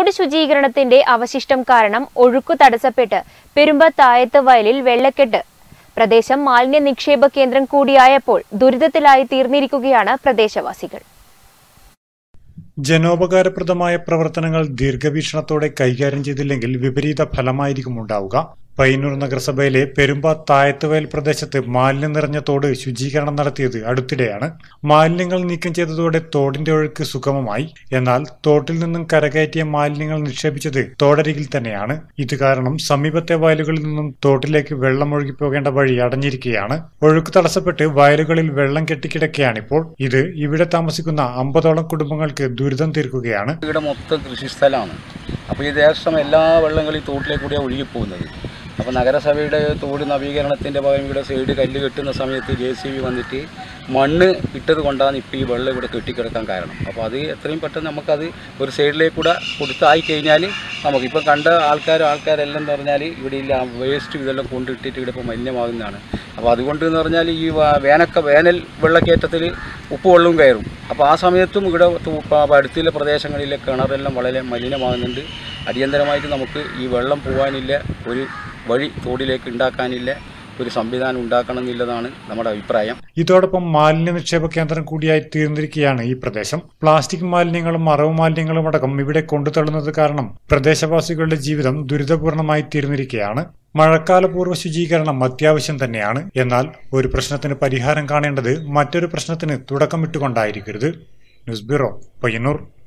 തോട് ശുചീകരണത്തിന്റെ അവശിഷ്ടം കാരണം ഒഴുക്കു തടസ്സപ്പെട്ട് പെരുമ്പ തായത്ത് വയലിൽ വെള്ളക്കെട്ട് പ്രദേശം മാലിന്യ നിക്ഷേപ കേന്ദ്രം കൂടിയായപ്പോൾ ദുരിതത്തിലായി തീർന്നിരിക്കുകയാണ് പ്രദേശവാസികൾ ജനോപകാരപ്രദമായ പ്രവർത്തനങ്ങൾ ദീർഘവീക്ഷണത്തോടെ കൈകാര്യം ചെയ്തില്ലെങ്കിൽ വിപരീത ഫലമായിരിക്കും ഉണ്ടാവുക പയ്യന്നൂർ നഗരസഭയിലെ പെരുമ്പ തായത്തുവയൽ പ്രദേശത്ത് മാലിന്യം നിറഞ്ഞ തോട് ശുചീകരണം നടത്തിയത് അടുത്തിടെയാണ് മാലിന്യങ്ങൾ നീക്കം ചെയ്തതോടെ തോടിന്റെ ഒഴുക്ക് സുഗമമായി എന്നാൽ തോട്ടിൽ നിന്നും കരകയറ്റിയ മാലിന്യങ്ങൾ നിക്ഷേപിച്ചത് തോടരികിൽ തന്നെയാണ് ഇത് കാരണം സമീപത്തെ വയലുകളിൽ നിന്നും തോട്ടിലേക്ക് വെള്ളം ഒഴുകിപ്പോകേണ്ട വഴി അടഞ്ഞിരിക്കുകയാണ് ഒഴുക്ക് തടസ്സപ്പെട്ട് വയലുകളിൽ വെള്ളം കെട്ടിക്കിടക്കുകയാണിപ്പോൾ ഇത് ഇവിടെ താമസിക്കുന്ന അമ്പതോളം കുടുംബങ്ങൾക്ക് ദുരിതം തീർക്കുകയാണ് ഇവിടെ മൊത്തം കൃഷിസ്ഥലമാണ് അപ്പോൾ ഈ ദേശം എല്ലാ വെള്ളങ്ങളും ഈ തോട്ടിലേക്ക് കൂടിയാണ് ഒഴുകിപ്പോകുന്നത് അപ്പോൾ നഗരസഭയുടെ തോട് നവീകരണത്തിൻ്റെ ഭാഗം ഇവിടെ സൈഡ് കല്ല് കെട്ടുന്ന സമയത്ത് ജെ സി ബി വന്നിട്ട് മണ്ണ് ഇട്ടത് കൊണ്ടാണ് ഇപ്പോൾ ഈ വെള്ളം ഇവിടെ കെട്ടിക്കിടക്കാൻ കാരണം അപ്പോൾ അത് എത്രയും പെട്ടെന്ന് നമുക്കത് ഒരു സൈഡിലേക്ക് കൂടെ കൊടുത്തായി കഴിഞ്ഞാൽ നമുക്കിപ്പോൾ കണ്ട ആൾക്കാർ ആൾക്കാരെല്ലാം എന്ന് പറഞ്ഞാൽ ഇവിടെ ഇല്ല വേസ്റ്റ് ഇതെല്ലാം കൊണ്ടിട്ടിട്ട് ഇവിടെ ഇപ്പോൾ മലിനമാകുന്നതാണ് അപ്പോൾ അതുകൊണ്ട് എന്ന് പറഞ്ഞാൽ ഈ വ- വേനക്ക വേനൽ വെള്ളക്കയറ്റത്തിൽ ഉപ്പ് വെള്ളവും കയറും അപ്പോൾ ആ സമയത്തും ഇവിടെ തു- പ- അടുത്തുള്ള പ്രദേശങ്ങളിലെ കിണറെല്ലാം വളരെ മലിനമാകുന്നുണ്ട് അടിയന്തരമായിട്ട് നമുക്ക് ഈ വെള്ളം പോകാനില്ല ഒരു വഴി തോടിലേക്ക് ഉണ്ടാക്കാനില്ല ഒരു സംവിധാനം ഉണ്ടാക്കണം എന്നുള്ളതാണ് നമ്മുടെ അഭിപ്രായം ഇതോടൊപ്പം മാലിന്യ നിക്ഷേപ കേന്ദ്രം കൂടിയായി തീർന്നിരിക്കുകയാണ് ഈ പ്രദേശം പ്ലാസ്റ്റിക് മാലിന്യങ്ങളും മറവ് മാലിന്യങ്ങളും അടക്കം ഇവിടെ കൊണ്ടുതള്ളുന്നത് കാരണം പ്രദേശവാസികളുടെ ജീവിതം ദുരിതപൂർണമായി തീർന്നിരിക്കുകയാണ് മഴക്കാലപൂർവ്വ ശുചീകരണം അത്യാവശ്യം തന്നെയാണ് എന്നാൽ ഒരു പ്രശ്നത്തിന് പരിഹാരം കാണേണ്ടത് മറ്റൊരു പ്രശ്നത്തിന് തുടക്കമിട്ടുകൊണ്ടായിരിക്കരുത് ന്യൂസ് ബ്യൂറോ പയ്യന്നൂർ